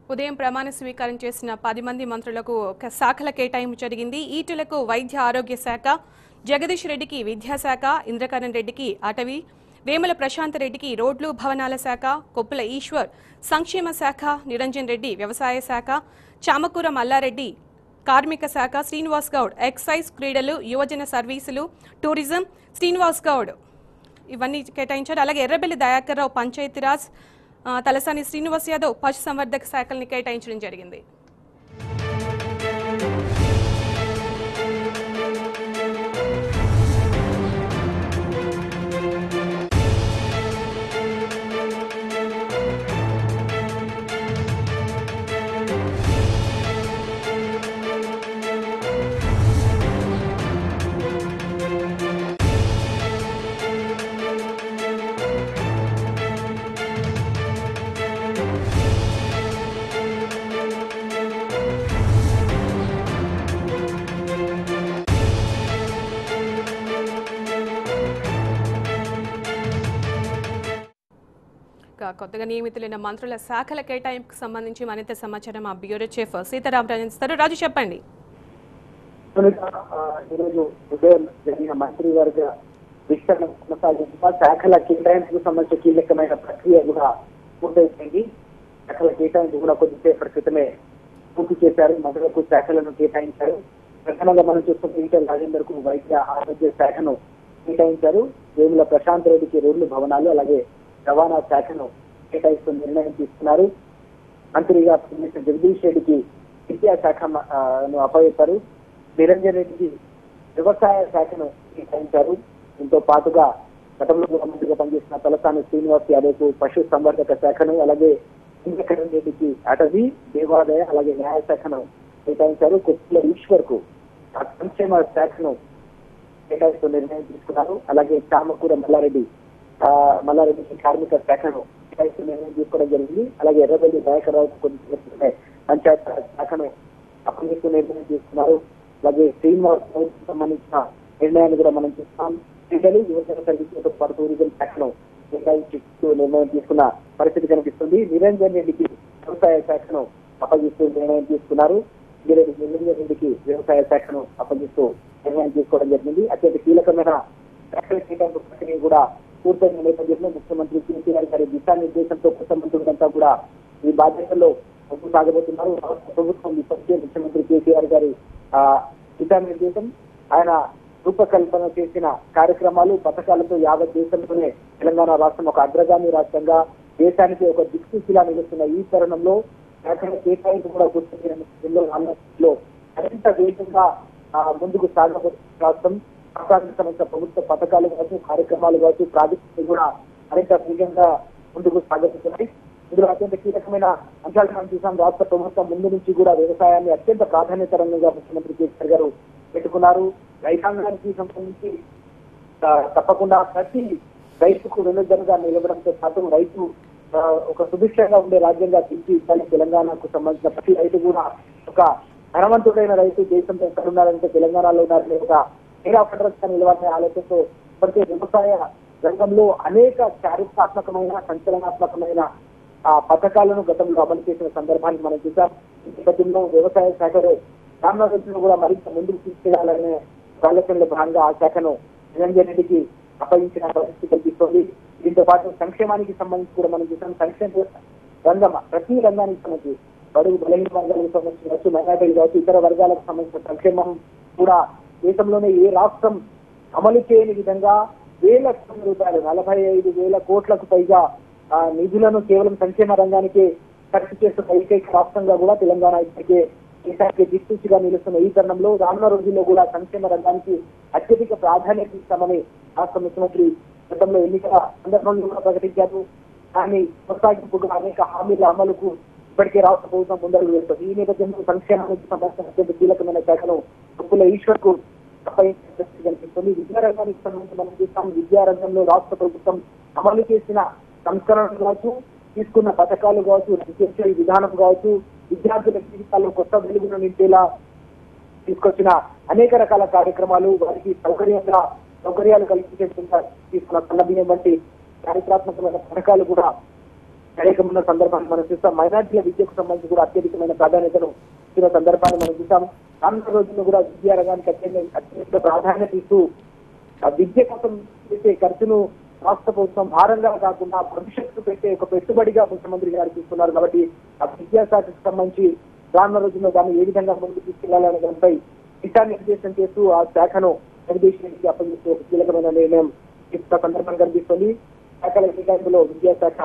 ఉదయం ప్రమాణ స్వీకారం చేసిన పది మంది మంత్రులకు ఒక శాఖల కేటాయింపు జరిగింది ఈటులకు వైద్య ఆరోగ్య శాఖ జగదీష్ రెడ్డికి విద్యాశాఖ ఇంద్రకరణ్ రెడ్డికి అటవీ వేముల ప్రశాంత్ రెడ్డికి రోడ్లు భవనాల శాఖ కొప్పుల ఈశ్వర్ సంక్షేమ శాఖ నిరంజన్ రెడ్డి వ్యవసాయ శాఖ చామకూర మల్లారెడ్డి కార్మిక శాఖ శ్రీనివాస్ గౌడ్ ఎక్సైజ్ క్రీడలు యువజన సర్వీసులు టూరిజం శ్రీనివాస్ గౌడ్ ఇవన్నీ కేటాయించారు అలాగే ఎర్రబెల్లి దయాకర్ రావు పంచాయతీరాజ్ ఆ, తలసాని శ్రీనివాస్ యాదవ్ పశుసంవర్ధక శాఖల్ని కేటాయించడం జరిగింది ఇక కొత్తగా నియమితులైన మంత్రుల శాఖల కేటాయింపుకు సంబంధించి మరింత సమాచారం మా బ్యూరో చీఫ్ సీతారాం రాజేస్తారు రాజు చెప్పండి కనుక ఆ, ఈరోజు ఉదయం జరిగిన మంత్రివర్గ విస్తరణ కొనసాగించిన శాఖల కేటాయింపుకు సంబంధించిన కీలకమైన ప్రక్రియ కూడా పూర్తయిపోయింది శాఖల కేటాయింపు కూడా కొద్దిసేపటి క్రితమే పూర్తి చేశారు మంత్రులకు శాఖలను కేటాయించారు ప్రధానంగా మనం చూస్తున్న ఈటల రాజేందర్ కు వైద్య ఆరోగ్య శాఖను కేటాయించారు వేముల ప్రశాంత్ రెడ్డికి రోడ్లు భవనాలు అలాగే రవాణా శాఖను కేటాయిస్తూ నిర్ణయం తీసుకున్నారు మంత్రిగా పనిచేసిన జగదీష్ రెడ్డికి విద్యాశాఖ మ- ఆ, ను అప్పగించారు నిరంజన్ రెడ్డికి వ్యవసాయ శాఖను కేటాయించారు దీంతో పాటుగా గతంలో కూడా మంత్రిగా పనిచేసిన తలసాని శ్రీనివాస్ యాదవ్ కు పశు సంవర్ధక శాఖను అలాగే ఇంద్రకరణ్ రెడ్డికి అటవీ దేవాదాయ అలాగే న్యాయ శాఖను కేటాయించారు కొప్పుల ఈశ్వర్ కు ఆ సంక్షేమ శాఖను కేటాయిస్తూ నిర్ణయం తీసుకున్నారు అలాగే చామకూర మల్లారెడ్డి ఆ, మల్లారెడ్డికి కార్మిక శాఖను కేటాయిస్తూ నిర్ణయం తీసుకోవడం జరిగింది అలాగే ఎర్రబెల్లి దయాకర్రావు కొన్ని పంచాయత్ రాజ్ శాఖను అప్పగిస్తూ నిర్ణయం తీసుకున్నారు అలాగే శ్రీనివాస్ గౌడ్కి సంబంధించిన నిర్ణయాన్ని కూడా మనం చూస్తాం క్రీడలు యువజన సర్వీసులతో పాటు టూరిజం శాఖను కేటాయించుతూ నిర్ణయం తీసుకున్న పరిస్థితి కనిపిస్తుంది నిరంజన్ రెడ్డికి వ్యవసాయ శాఖను అప్పగిస్తూ నిర్ణయం తీసుకున్నారు గిరెడ్డి నిరంజన్ రెడ్డికి వ్యవసాయ శాఖను అప్పగిస్తూ నిర్ణయం తీసుకోవడం జరిగింది అత్యంత కీలకమైన శాఖల కేటాయింపు ప్రక్రియ కూడా పూర్తయిన నేపథ్యంలో ముఖ్యమంత్రి కేసీఆర్ గారి దిశానిర్దేశంతో కొత్త మంత్రులంతా కూడా ఈ బాధ్యతల్లో ముందుకు సాగబోతున్నారు రాష్ట్ర ప్రభుత్వం ఇప్పటికే ముఖ్యమంత్రి కేసీఆర్ గారి ఆ దిశానిర్దేశం ఆయన రూపకల్పన చేసిన కార్యక్రమాలు పథకాలతో యావత్ దేశంలోనే తెలంగాణ రాష్ట్రం ఒక అగ్రగామి రాష్ట్రంగా దేశానికి ఒక దిక్సూచిలా నిలుస్తున్న ఈ తరుణంలో శాఖల కేటాయింపు కూడా గుర్తించిన నేపథ్యంలో ఆంధ్రప్రదేశ్లో మరింత వేగంగా ఆ, ముందుకు సాగబోతున్న రాష్ట్రం రాష్ట్రానికి సంబంధించిన ప్రభుత్వ పథకాలు కావచ్చు కార్యక్రమాలు కావచ్చు ప్రాజెక్టులు కూడా మరింత వేగంగా ముందుకు సాగబోతున్నాయి ఇందులో అత్యంత కీలకమైన అంశాలు మనం చూసాం రాష్ట్ర ప్రభుత్వం ముందు నుంచి కూడా వ్యవసాయాన్ని అత్యంత ప్రాధాన్యత రంగంగా ముఖ్యమంత్రి కేసీఆర్ గారు పెట్టుకున్నారు రైతాంగానికి సంబంధించి ఆ, తప్పకుండా ప్రతి రైతుకు వెనుదనుగా నిలవడంతో పాటు రైతు ఆ, ఒక సుభిక్షంగా ఉండే రాజ్యంగా తీర్చిదిద్దాలి తెలంగాణకు సంబంధించిన ప్రతి రైతు కూడా ఒక ధనవంతుడైన రైతు దేశంలో ఎక్కడ ఉన్నారంటే తెలంగాణలో ఉన్నారనే ఒక తీరా ఫెడరల్గా నిలవాలనే ఆలోచనతో ఇప్పటికే వ్యవసాయ రంగంలో అనేక చారిత్రాత్మకమైన సంచలనాత్మకమైన ఆ పథకాలను గతంలో అమలు చేసిన సందర్భాన్ని మనం చూసాం ఈ నేపథ్యంలో వ్యవసాయ శాఖలో రామనగరంలో కూడా మరింత ముందుకు తీసుకెళ్లాలనే ఆలోచనలో భాగంగా ఆ శాఖను నిరంజన్ రెడ్డికి అప్పగించిన పరిస్థితి కల్పిస్తోంది దీంతో పాటు సంక్షేమానికి సంబంధించి కూడా మనం చూసాం సంక్షేమ రంగం ప్రతి రంగానికి సంబంధించి బడుగు బలహీన వర్గాలకు సంబంధించి కావచ్చు మైనార్టీలు కావచ్చు ఇతర వర్గాలకు సంబంధించిన సంక్షేమం కూడా దేశంలోనే ఏ రాష్ట్రం అమలు చేయని విధంగా వేల కోట్ల రూపాయలు నలభై ఐదు వేల కోట్లకు పైగా ఆ నిధులను కేవలం సంక్షేమ రంగానికి ఖర్చు చేస్తున్న ఏకైక రాష్ట్రంగా కూడా తెలంగాణ ఇప్పటికే దేశానికి దిక్సూచిగా నిలుస్తున్న ఈ తరుణంలో రానున్న రోజుల్లో కూడా సంక్షేమ రంగానికి అత్యధిక ప్రాధాన్యత ఇస్తామని రాష్ట్ర ముఖ్యమంత్రి గతంలో ఎన్నికల సందర్భంలో కూడా ప్రకటించారు కానీ కొనసాగింపుగా అనేక హామీల అమలుకు ఇప్పటికే రాష్ట్ర ప్రభుత్వం ముందడుగు వేస్తుంది ఈ నేపథ్యంలో సంక్షేమానికి సంబంధించిన అత్యంత కీలకమైన శాఖను కుప్పుల ఈశ్వర్ కు అప్పగించిన పరిస్థితి కనిపిస్తుంది విద్యారంగానికి సంబంధించి మనం చూస్తాం విద్యారంగంలో రాష్ట్ర ప్రభుత్వం అమలు చేసిన సంస్కరణలు కావచ్చు తీసుకున్న పథకాలు కావచ్చు చేసే విధానం కావచ్చు విద్యార్థుల జీవితాల్లో కొత్త వెలుగును నింపేలా తీసుకొచ్చిన అనేక రకాల కార్యక్రమాలు వారికి సౌకర్యంగా సౌకర్యాలు కల్పించే విధంగా తీసుకున్న సన్నబియ్యం వంటి చారిత్రాత్మకమైన పథకాలు కూడా అనేకమైన సందర్భాన్ని మనం చూస్తాం మైనార్టీల విద్యకు సంబంధించి కూడా అత్యధికమైన ప్రాధాన్యతను ఇచ్చిన సందర్భాన్ని మనం చూస్తాం రానున్న రోజుల్లో కూడా విద్యా రంగానికి అత్యంత అత్యంత ప్రాధాన్యత ఇస్తూ ఆ విద్య కోసం చేసే ఖర్చును రాష్ట్ర ప్రభుత్వం భారంగా కాకుండా భవిష్యత్తు పెట్టే ఒక పెట్టుబడిగా ముఖ్యమంత్రి గారు చూస్తున్నారు కాబట్టి ఆ విద్యాశాఖకు సంబంధించి రానున్న రోజుల్లో దాన్ని ఏ విధంగా ముందుకు తీసుకెళ్లాలనే దానిపై దిశానిర్దేశం చేస్తూ ఆ శాఖను జగదీష్ రెడ్డికి అప్పగిస్తూ ఒక కీలకమైన నిర్ణయం తీసుకున్న సందర్భం కనిపిస్తుంది శాఖల కేటాయింపులో విద్యాశాఖ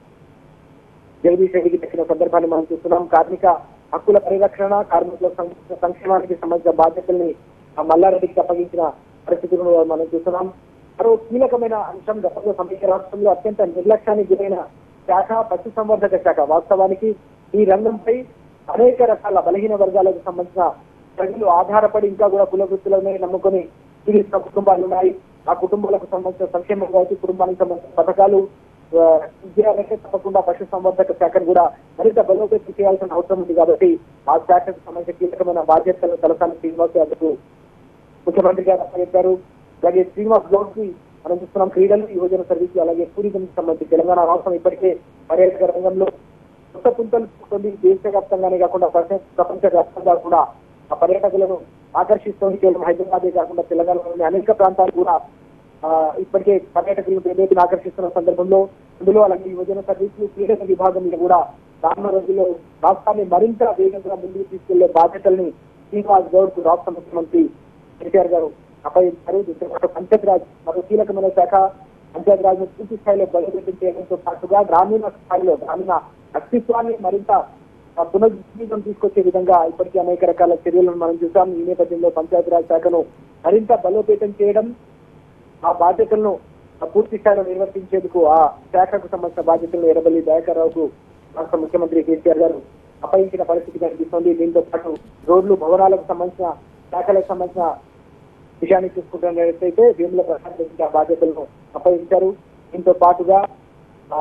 జగదీష్ రెడ్డికి దక్కిన సందర్భాన్ని మనం చూస్తున్నాం కార్మిక హక్కుల పరిరక్షణ కార్మికుల సం- సంక్షేమానికి సంబంధించిన బాధ్యతల్ని ఆ మల్లారెడ్డికి అప్పగించిన పరిస్థితులను మనం చూస్తున్నాం మరో కీలకమైన అంశం గతంలో సమీక్ష రాష్ట్రంలో అత్యంత నిర్లక్ష్యానికి గురైన శాఖ పశు సంవర్ధక శాఖ వాస్తవానికి ఈ రంగంపై అనేక రకాల బలహీన వర్గాలకు సంబంధించిన ప్రజలు ఆధారపడి ఇంకా కూడా కుల వృత్తులనే నమ్ముకొని జీవిస్తున్న కుటుంబాలు ఉన్నాయి ఆ కుటుంబాలకు సంబంధించిన సంక్షేమం కావచ్చు కుటుంబానికి సంబంధించిన పథకాలు ఆ, విజయాలకే తప్పకుండా పశు సంవర్ధక శాఖను కూడా మరింత బలోపేతం చేయాల్సిన అవసరం ఉంది కాబట్టి ఆ శాఖకు సంబంధించిన కీలకమైన బాధ్యతలు తలసాని శ్రీనివాస్ యాదవ్ ముఖ్యమంత్రి గారు అప్పగించారు అలాగే శ్రీనివాస్ గౌడ్ కి మనం చూస్తున్నాం క్రీడలు యువజన సర్వీస్ అలాగే టూరిజం సంబంధించి తెలంగాణ రాష్ట్రం ఇప్పటికే పర్యాటక రంగంలో కొత్త పుంతలు పొంది దేశవ్యాప్తంగానే కాకుండా ప్రపంచ ప్రపంచ వ్యాప్తంగా కూడా ఆ పర్యాటకులను ఆకర్షిస్తోంది కేవలం హైదరాబాదే కాకుండా తెలంగాణలోని అనేక ప్రాంతాలు కూడా ఆ, ఇప్పటికే పర్యాటకులను పెద్దెత్తున ఆకర్షిస్తున్న సందర్భంలో అందులో అలాగే యువజన సర్వీసులు క్రీడల విభాగంలో కూడా రానున్న రోజుల్లో రాష్ట్రాన్ని మరింత వేగంగా ముందుకు తీసుకెళ్లే బాధ్యతల్ని శ్రీనివాస్ గౌడ్ కు రాష్ట్ర ముఖ్యమంత్రి కేసీఆర్ గారు అప్పగించారు దీంతో పాటు పంచాయత్ రాజ్ మరో కీలకమైన శాఖ పంచాయత్ రాజ్ పూర్తి స్థాయిలో బలోపేతం చేయడంతో పాటుగా గ్రామీణ స్థాయిలో గ్రామీణ అస్తిత్వాన్ని మరింత ఆ, పునరుజ్జీవం తీసుకొచ్చే విధంగా ఇప్పటికీ అనేక రకాల చర్యలను మనం చూసాం ఈ నేపథ్యంలో పంచాయత్ రాజ్ శాఖను మరింత బలోపేతం చేయడం ఆ బాధ్యతలను ఆ పూర్తి స్థాయిలో నిర్వర్తించేందుకు ఆ శాఖకు సంబంధించిన బాధ్యతలను ఎర్రబల్లి దయాకర్ రావుకు రాష్ట్ర ముఖ్యమంత్రి కేసీఆర్ గారు అప్పగించిన పరిస్థితి కనిపిస్తోంది దీంతో పాటు రోడ్లు భవనాలకు సంబంధించిన శాఖలకు సంబంధించిన విషయాన్ని చూసుకుంటున్నట్లయితే వేముల ప్రసాద్ రెడ్డికి ఆ బాధ్యతలను అప్పగించారు దీంతో పాటుగా ఆ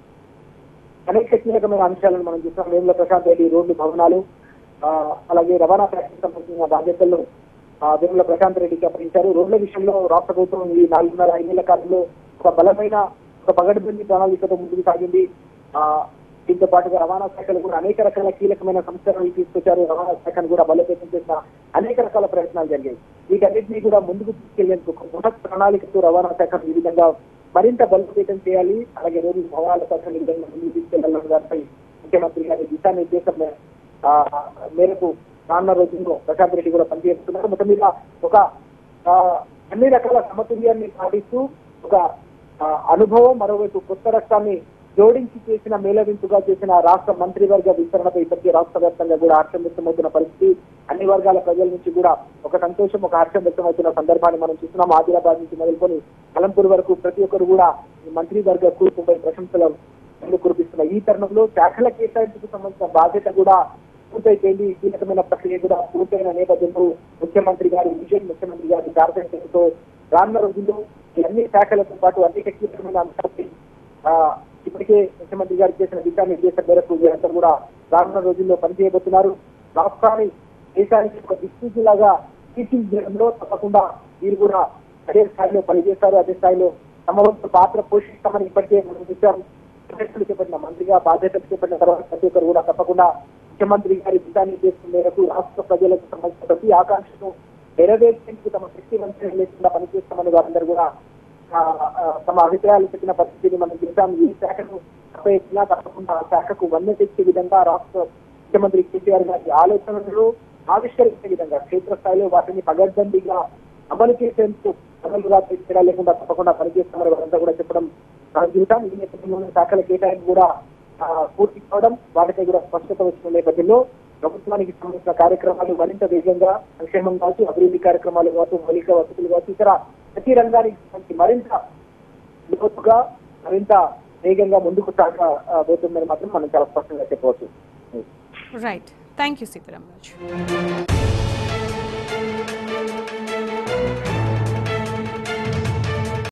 అనేక కీలకమైన అంశాలను మనం చూస్తాం వేముల ప్రశాంత్ రెడ్డి రోడ్లు భవనాలు ఆ, అలాగే రవాణా శాఖకు సంబంధించిన బాధ్యతలను ఆ, వేముల ప్రశాంత్ రెడ్డికి అప్పగించారు రోడ్ల విషయంలో రాష్ట్ర ప్రభుత్వం ఈ నాలుగున్నర ఐదేళ్ల కాలంలో ఒక బలమైన ఒక పగడ్బందీ ప్రణాళికతో ముందుకు సాగింది ఆ దీంతో పాటుగా రవాణా శాఖలు కూడా అనేక రకాల కీలకమైన సంస్కరణలు తీసుకొచ్చారు రవాణా శాఖను కూడా బలోపేతం చేసిన అనేక రకాల ప్రయత్నాలు జరిగాయి వీటన్నిటినీ కూడా ముందుకు తీసుకెళ్లేందుకు ఒక బృహత్ ప్రణాళికతో రవాణా శాఖను ఈ విధంగా మరింత బలోపేతం చేయాలి అలాగే రోజు భవనాల శాఖను ఈ విధంగా ముందుకు తీసుకెళ్లాలన్న దానిపై ముఖ్యమంత్రి గారి దిశానిర్దేశం మే- ఆ, మేరకు రానున్న రోజుల్లో ప్రశాంత్ రెడ్డి కూడా పనిచేస్తున్నారు మొత్తం మీద ఒక ఆ, అన్ని రకాల సమతుల్యాన్ని పాటిస్తూ ఒక ఆ, అనుభవం మరోవైపు కొత్త రక్తాన్ని జోడించి చేసిన మేళవింపుగా చేసిన రాష్ట్ర మంత్రివర్గ విస్తరణపై ఇప్పటికే రాష్ట్ర వ్యాప్తంగా కూడా హర్షం వ్యక్తమవుతున్న పరిస్థితి అన్ని వర్గాల ప్రజల నుంచి కూడా ఒక సంతోషం ఒక హర్షం వ్యక్తమవుతున్న సందర్భాన్ని మనం చూస్తున్నాం ఆదిలాబాద్ నుంచి మొదలుకొని అలంపూర్ వరకు ప్రతి ఒక్కరు కూడా ఈ మంత్రివర్గ కూర్పుపై ప్రశంసలు ముందు కురిపిస్తున్న ఈ తరుణంలో శాఖల కేటాయింపుకు సంబంధించిన బాధ్యత కూడా పూర్తయిపోయింది ఈ కీలకమైన ప్రక్రియ కూడా పూర్తయిన నేపథ్యంలో ముఖ్యమంత్రి గారి విజయన్ ముఖ్యమంత్రి గారి కార్యక్రమంతో రానున్న రోజుల్లో ఈ అన్ని శాఖలతో పాటు అనేక కీలకమైన అంశాలపై ఆ, ఇప్పటికే ముఖ్యమంత్రి గారు చేసిన దిశానిర్దేశం మేరకు వీరందరూ కూడా రానున్న రోజుల్లో పనిచేయబోతున్నారు రాష్ట్రాన్ని దేశానికి ఒక దిక్సూచిలాగా తీర్చిదిద్దడంలో తప్పకుండా వీరు కూడా అదే స్థాయిలో పనిచేస్తారు అదే స్థాయిలో తమ వంతు పాత్ర పోషిస్తామని ఇప్పటికే మనం చూసాం బాధ్యతలు చేపట్టిన మంత్రిగా బాధ్యతలు చేపట్టిన తర్వాత ప్రతి ఒక్కరు కూడా తప్పకుండా ముఖ్యమంత్రి గారి దిశానిర్దేశం మేరకు రాష్ట్ర ప్రజలకు సంబంధించిన ప్రతి ఆకాంక్షను నెరవేర్చేందుకు తమ శక్తి వంచన లేకుండా పనిచేస్తామని వారందరూ కూడా ఆ, ఆ, తమ అభిప్రాయాలు చెప్పిన పరిస్థితిని మనం చూసాం ఈ శాఖను అప్పగించినా తప్పకుండా ఆ శాఖకు వన్నె తెచ్చే విధంగా రాష్ట్ర ముఖ్యమంత్రి కేసీఆర్ గారి ఆలోచనలు ఆవిష్కరించే విధంగా క్షేత్రస్థాయిలో వాటిని పగడ్బందీగా అమలు చేసేందుకు అమలు రాత్రి తేడా లేకుండా తప్పకుండా పనిచేస్తామని వారంతా కూడా చెప్పడం మనం చూసాం ఈ నేపథ్యంలో శాఖల కేటాయింపు కూడా ఆ, పూర్తి కావడం వాటిపై కూడా స్పష్టత వచ్చిన నేపథ్యంలో ప్రభుత్వానికి సంబంధించిన కార్యక్రమాలు మరింత వేగంగా సంక్షేమం కావచ్చు అభివృద్ధి కార్యక్రమాలు కావచ్చు మౌలిక వసతులు కావచ్చు ఇతర ప్రతి రంగానికి సంబంధించి మరింత లోతుగా మరింత వేగంగా ముందుకు సాగబోతుందని మాత్రం మనం చాలా స్పష్టంగా చెప్పవచ్చు రైట్ థ్యాంక్ యూ సీతారామరాజు